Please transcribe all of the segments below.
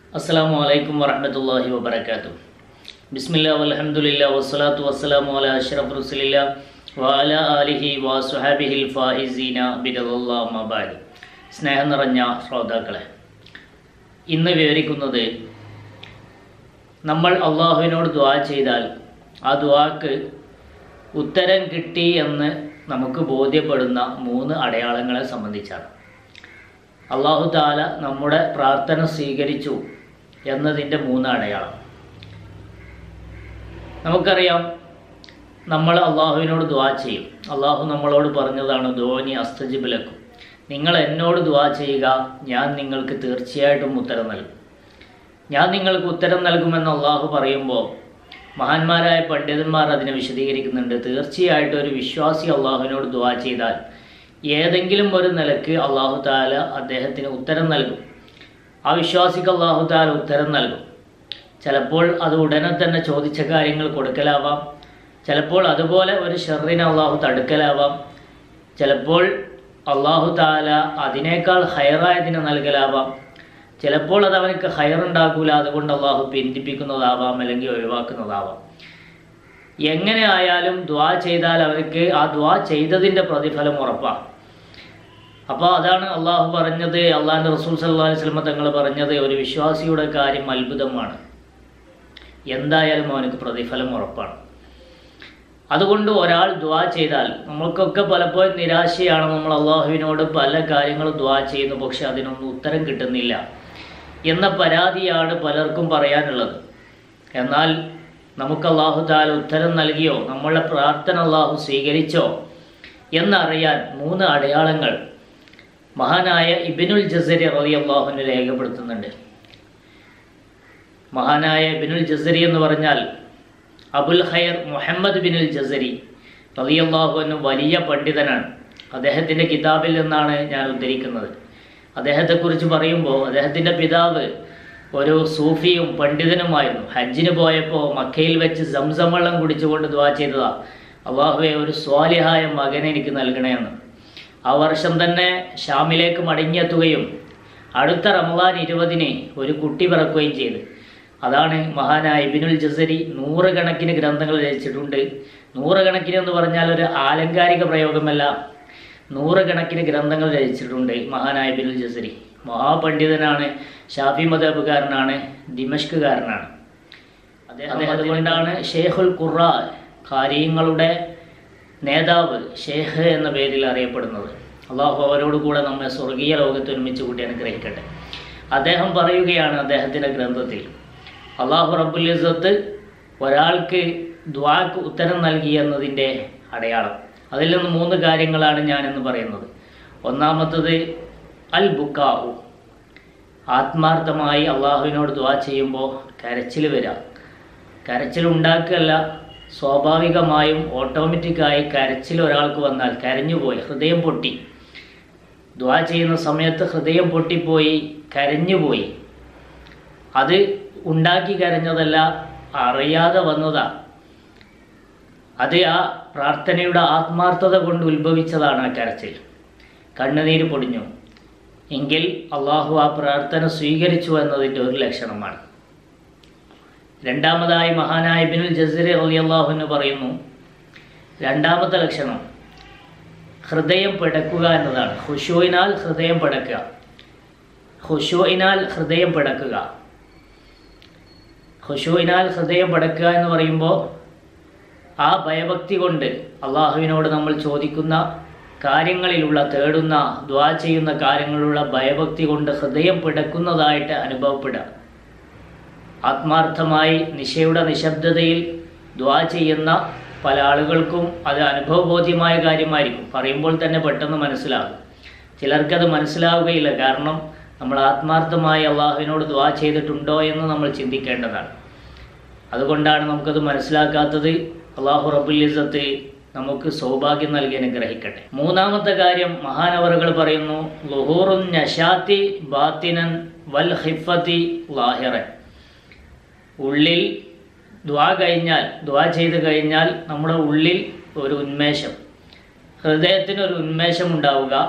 അസ്സലാമു അലൈക്കും വറഹ്മത്തുള്ളാഹി വബറകാതുഹു ബിസ്മില്ലാ വൽഹംദുലില്ലാ വസ്സലാത്തു വസ്സലാമു അലാ അഷ്റഫ് റസൂലില്ലാ വഅല ആലിഹി വസുഹാബിഹിൽ ഫായിസീന ബിറല്ലാ മബാദ് സ്നേഹം നിറഞ്ഞ ശ്രോതാക്കളെ ഇന്ന് വിവരിക്കുന്നത് നമ്മൾ അള്ളാഹുവിനോട് ദ്വാ ചെയ്താൽ ആ ദ്വാക്ക് ഉത്തരം കിട്ടി എന്ന് നമുക്ക് ബോധ്യപ്പെടുന്ന മൂന്ന് അടയാളങ്ങളെ സംബന്ധിച്ചാണ് അള്ളാഹു താല നമ്മുടെ പ്രാർത്ഥന സ്വീകരിച്ചു എന്നതിൻ്റെ മൂന്ന് അടയാളം നമുക്കറിയാം നമ്മൾ അള്ളാഹുവിനോട് ദ്വാ ചെയ്യും അള്ളാഹു നമ്മളോട് പറഞ്ഞതാണ് ധോനി അസ്തജിബിലക്കും നിങ്ങൾ എന്നോട് ദ്വാ ചെയ്യുക ഞാൻ നിങ്ങൾക്ക് തീർച്ചയായിട്ടും ഉത്തരം നൽകും ഞാൻ നിങ്ങൾക്ക് ഉത്തരം നൽകുമെന്ന് അള്ളാഹു പറയുമ്പോൾ മഹാന്മാരായ പണ്ഡിതന്മാർ അതിനെ വിശദീകരിക്കുന്നുണ്ട് തീർച്ചയായിട്ടും ഒരു വിശ്വാസി അള്ളാഹുവിനോട് ദ്വാ ചെയ്താൽ ഏതെങ്കിലും ഒരു നിലക്ക് അള്ളാഹു താല അദ്ദേഹത്തിന് ഉത്തരം നൽകും ആ വിശ്വാസിക്ക് അള്ളാഹു താല ഉത്തരം നൽകും ചിലപ്പോൾ അത് ഉടനെ തന്നെ ചോദിച്ച കാര്യങ്ങൾ കൊടുക്കലാവാം ചിലപ്പോൾ അതുപോലെ ഒരു ഷെറിനെ അള്ളാഹു തടുക്കലാവാം ചിലപ്പോൾ അള്ളാഹു താല അതിനേക്കാൾ ഹയറായതിനെ നൽകലാവാം ചിലപ്പോൾ അത് അവനക്ക് ഹയറുണ്ടാക്കൂല അതുകൊണ്ട് അള്ളാഹു പിന്തിപ്പിക്കുന്നതാവാം അല്ലെങ്കിൽ ഒഴിവാക്കുന്നതാവാം എങ്ങനെ ആയാലും ദ്വാ ചെയ്താൽ അവർക്ക് ആ ദ്വാ ചെയ്തതിൻ്റെ പ്രതിഫലം ഉറപ്പാണ് അപ്പോൾ അതാണ് അള്ളാഹു പറഞ്ഞത് അള്ളാഹിൻ്റെ റസൂൽ സല്ലാ അലൈഹി സ്വലമ തങ്ങൾ പറഞ്ഞത് ഒരു വിശ്വാസിയുടെ കാര്യം അത്ഭുതമാണ് എന്തായാലും അവനക്ക് പ്രതിഫലം ഉറപ്പാണ് അതുകൊണ്ട് ഒരാൾ ദ്വാ ചെയ്താൽ നമ്മൾക്കൊക്കെ പലപ്പോഴും നിരാശയാണ് നമ്മൾ അള്ളാഹുവിനോട് പല കാര്യങ്ങളും ദ്വാ ചെയ്യുന്നു പക്ഷെ അതിനൊന്നും ഉത്തരം കിട്ടുന്നില്ല എന്ന പരാതിയാണ് പലർക്കും പറയാനുള്ളത് എന്നാൽ നമുക്ക് അള്ളാഹു താല ഉത്തരം നൽകിയോ നമ്മളുടെ പ്രാർത്ഥന അള്ളാഹു സ്വീകരിച്ചോ എന്നറിയാൻ മൂന്ന് അടയാളങ്ങൾ മഹാനായ ഇബിനുൽ ജസരി റലി അള്ളാഹുവിനെ രേഖപ്പെടുത്തുന്നുണ്ട് മഹാനായ ഇബിനുൽ ജസരി എന്ന് പറഞ്ഞാൽ അബുൽ ഖൈർ മുഹമ്മദ് ബിനുൽ ജസരി റലി അള്ളാഹുവിന് വലിയ പണ്ഡിതനാണ് അദ്ദേഹത്തിൻ്റെ കിതാബിൽ നിന്നാണ് ഞാൻ ഉദ്ധരിക്കുന്നത് അദ്ദേഹത്തെക്കുറിച്ച് പറയുമ്പോൾ അദ്ദേഹത്തിൻ്റെ പിതാവ് ഒരു സൂഫിയും പണ്ഡിതനുമായിരുന്നു ഹജ്ജിന് പോയപ്പോൾ മക്കയിൽ വെച്ച് സംസം വെള്ളം കുടിച്ചുകൊണ്ട് ദ്വാ ചെയ്തതാ അള്ളാഹുവെ ഒരു സ്വാലിഹായ മകനെ എനിക്ക് നൽകണമെന്ന് ആ വർഷം തന്നെ ഷാമിലേക്ക് മടങ്ങിയെത്തുകയും അടുത്ത റമദാൻ ഇരുപതിന് ഒരു കുട്ടി പിറക്കുകയും ചെയ്തു അതാണ് മഹാനായ ഇബിനുൽ ജസരി നൂറുകണക്കിന് ഗ്രന്ഥങ്ങൾ രചിച്ചിട്ടുണ്ട് നൂറുകണക്കിന് എന്ന് പറഞ്ഞാൽ ഒരു ആലങ്കാരിക പ്രയോഗമല്ല നൂറുകണക്കിന് ഗ്രന്ഥങ്ങൾ രചിച്ചിട്ടുണ്ട് മഹാനായ ഇബിനുൽ ജസരി മഹാപണ്ഡിതനാണ് ഷാഫി മദബുകാരനാണ് ദിമഷ്കുകാരനാണ് അദ്ദേഹം അതുകൊണ്ടാണ് ഷേഖുൽ ഖുറ കാര്യങ്ങളുടെ നേതാവ് ഷേഖ് എന്ന പേരിൽ അറിയപ്പെടുന്നത് അള്ളാഹു അവരോട് കൂടെ നമ്മെ സ്വർഗീയ ലോകത്ത് ഒരുമിച്ച് കൂട്ടി അനുഗ്രഹിക്കട്ടെ അദ്ദേഹം പറയുകയാണ് അദ്ദേഹത്തിൻ്റെ ഗ്രന്ഥത്തിൽ അള്ളാഹു റബ്ബുൽ ഇസത്ത് ഒരാൾക്ക് ദ്വാക്ക് ഉത്തരം നൽകി എന്നതിൻ്റെ അടയാളം അതിൽ നിന്ന് മൂന്ന് കാര്യങ്ങളാണ് ഞാനെന്ന് പറയുന്നത് ഒന്നാമത്തത് അൽ ബുക്കാവു ആത്മാർത്ഥമായി അള്ളാഹുവിനോട് ദ്വാ ചെയ്യുമ്പോൾ കരച്ചിൽ വരാം കരച്ചിൽ ഉണ്ടാക്കുകയല്ല സ്വാഭാവികമായും ഓട്ടോമാറ്റിക്കായി കരച്ചിൽ ഒരാൾക്ക് വന്നാൽ കരഞ്ഞുപോയി ഹൃദയം പൊട്ടി ദ്വാ ചെയ്യുന്ന സമയത്ത് ഹൃദയം പൊട്ടിപ്പോയി കരഞ്ഞുപോയി അത് ഉണ്ടാക്കി കരഞ്ഞതല്ല അറിയാതെ വന്നതാ അത് ആ പ്രാർത്ഥനയുടെ ആത്മാർത്ഥത കൊണ്ട് ഉത്ഭവിച്ചതാണ് ആ കരച്ചിൽ കണ്ണുനീര് പൊടിഞ്ഞു എങ്കിൽ അള്ളാഹു ആ പ്രാർത്ഥന സ്വീകരിച്ചു എന്നതിൻ്റെ ഒരു ലക്ഷണമാണ് രണ്ടാമതായി മഹാനായ ബിനുൽ ജസീർ അലി അള്ളാഹുവിന് പറയുന്നു രണ്ടാമത്തെ ലക്ഷണം ഹൃദയം പിടക്കുക എന്നതാണ് ഹുഷോയിനാൽ ഹൃദയം പിടക്കുക ഹുഷോയിനാൽ ഹൃദയം പിടക്കുക ഹുഷോയിനാൽ ഹൃദയം പിടക്കുക എന്ന് പറയുമ്പോൾ ആ ഭയഭക്തി കൊണ്ട് അള്ളാഹുവിനോട് നമ്മൾ ചോദിക്കുന്ന കാര്യങ്ങളിലുള്ള തേടുന്ന ദ്വാ ചെയ്യുന്ന കാര്യങ്ങളിലുള്ള ഭയഭക്തി കൊണ്ട് ഹൃദയം പിടക്കുന്നതായിട്ട് അനുഭവപ്പെടുക ആത്മാർത്ഥമായി നിശയുടെ നിശബ്ദതയിൽ ദ്വാ ചെയ്യുന്ന പല ആളുകൾക്കും അത് അനുഭവബോധ്യമായ കാര്യമായിരിക്കും പറയുമ്പോൾ തന്നെ പെട്ടെന്ന് മനസ്സിലാകും ചിലർക്കത് മനസ്സിലാവുകയില്ല കാരണം നമ്മൾ ആത്മാർത്ഥമായി അള്ളാഹുവിനോട് ദ്വാ ചെയ്തിട്ടുണ്ടോ എന്ന് നമ്മൾ ചിന്തിക്കേണ്ടതാണ് അതുകൊണ്ടാണ് നമുക്കത് മനസ്സിലാക്കാത്തത് അള്ളാഹു റബുലിസത്ത് നമുക്ക് സൗഭാഗ്യം നൽകി അനുഗ്രഹിക്കട്ടെ മൂന്നാമത്തെ കാര്യം മഹാനവറുകൾ പറയുന്നു ലുഹൂറുൻ നഷാത്തി ബാത്തിനൻ വൽ ഹിഫത്തി ലാഹിറൻ ഉള്ളിൽ ദ്വാ കഴിഞ്ഞാൽ ദ്വാ ചെയ്ത് കഴിഞ്ഞാൽ നമ്മുടെ ഉള്ളിൽ ഒരു ഉന്മേഷം ഹൃദയത്തിന് ഒരു ഉന്മേഷം ഉണ്ടാവുക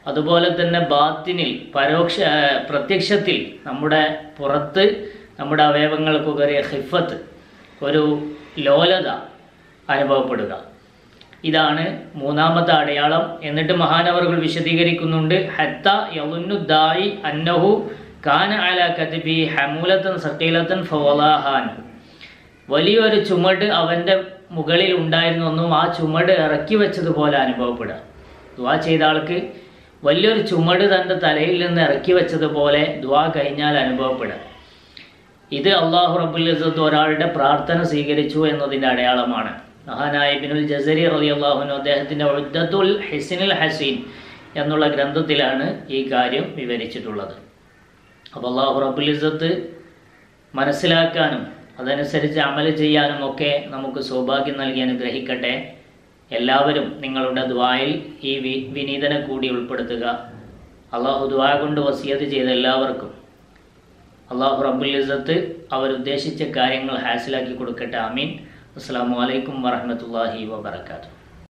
അതുപോലെ തന്നെ ബാത്തിനിൽ പരോക്ഷ ആ, പ്രത്യക്ഷത്തിൽ നമ്മുടെ പുറത്ത് നമ്മുടെ അവയവങ്ങൾക്കൊക്കെ ഒരു ഹിഫത്ത് ഒരു ലോലത അനുഭവപ്പെടുക ഇതാണ് മൂന്നാമത്തെ അടയാളം എന്നിട്ട് മഹാനവറുകൾ വിശദീകരിക്കുന്നുണ്ട് ഹത്ത യവുന്നുദ്ദായി അന്നഹു കാന അല കതിബി ഹമൂലത്തൻ സക്കീലത്തൻ ഫവലാഹാൻ വലിയൊരു ചുമട് അവൻ്റെ മുകളിൽ ഉണ്ടായിരുന്നെന്നും ആ ചുമട് ഇറക്കി വെച്ചതുപോലെ അനുഭവപ്പെടുക ദുവാ ചെയ്ത ആൾക്ക് വലിയൊരു ചുമട് തൻ്റെ തലയിൽ നിന്ന് ഇറക്കി വെച്ചതുപോലെ ദുവാ കഴിഞ്ഞാൽ അനുഭവപ്പെടുക ഇത് അള്ളാഹു റബുൽ ഇസത്ത് ഒരാളുടെ പ്രാർത്ഥന സ്വീകരിച്ചു എന്നതിൻ്റെ അടയാളമാണ് മഹാനായ ഇബ്നുൽ ജസരി റലി അള്ളാഹുനു അദ്ദേഹത്തിൻ്റെ ഉദ്ദത്തുൽ ഹെസിനുൽ ഹസീൻ എന്നുള്ള ഗ്രന്ഥത്തിലാണ് ഈ കാര്യം വിവരിച്ചിട്ടുള്ളത് അപ്പോൾ അള്ളാഹു റബുൽ ഇസത്ത് മനസ്സിലാക്കാനും അതനുസരിച്ച് അമല് ചെയ്യാനും ഒക്കെ നമുക്ക് സൗഭാഗ്യം നൽകി അനുഗ്രഹിക്കട്ടെ എല്ലാവരും നിങ്ങളുടെ ദ്വായിൽ ഈ വി വിനീതനെ കൂടി ഉൾപ്പെടുത്തുക അള്ളാഹു ദ്വാ കൊണ്ട് വസിയത്ത് ചെയ്ത എല്ലാവർക്കും അള്ളാഹു റബ്ബുൽ ഇസത്ത് അവരുദ്ദേശിച്ച കാര്യങ്ങൾ ഹാസിലാക്കി കൊടുക്കട്ടെ അമീൻ അസ്സാം വലൈക്കും വറഹമത്തല്ലാഹി വാബർക്കാത്തു